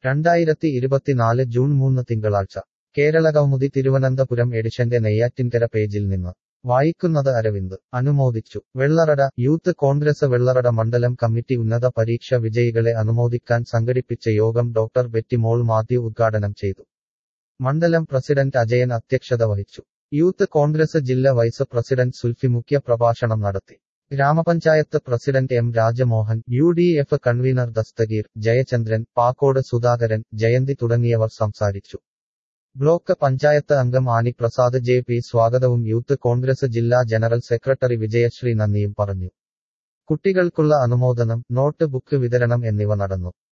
രണ്ടായിരത്തി ഇരുപത്തിനാല് ജൂൺ മൂന്ന് തിങ്കളാഴ്ച കേരള കൗമുദി തിരുവനന്തപുരം എഡിഷന്റെ നെയ്യാറ്റിൻകര പേജിൽ നിന്ന് വായിക്കുന്നത് അരവിന്ദ് അനുമോദിച്ചു വെള്ളറട യൂത്ത് കോൺഗ്രസ് വെള്ളറട മണ്ഡലം കമ്മിറ്റി ഉന്നത പരീക്ഷ വിജയികളെ അനുമോദിക്കാൻ സംഘടിപ്പിച്ച യോഗം ഡോക്ടർ ബെറ്റിമോൾ മാത്യു ഉദ്ഘാടനം ചെയ്തു മണ്ഡലം പ്രസിഡന്റ് അജയൻ അധ്യക്ഷത വഹിച്ചു യൂത്ത് കോൺഗ്രസ് ജില്ലാ വൈസ് പ്രസിഡന്റ് സുൽഫി മുഖ്യ പ്രഭാഷണം നടത്തി grama panchayat president M Rajamohan U D F convener Dasthageer Jayachandran Pakkode Sudhakaran Jayanthi തുടങ്ങിയവർ സംസാരിച്ചു ബ്ലോക്ക് പഞ്ചായത്ത് അംഗം ആനി പ്രസാദ് ജെ പി സ്വാഗതവും യൂത്ത് കോൺഗ്രസ് ജില്ലാ ജനറൽ സെക്രട്ടറി വിജയശ്രീ നന്ദിയും പറഞ്ഞു കുട്ടികൾക്കുള്ള അനുമോദനം നോട്ട് ബുക്ക് വിതരണം എന്നിവ നടന്നു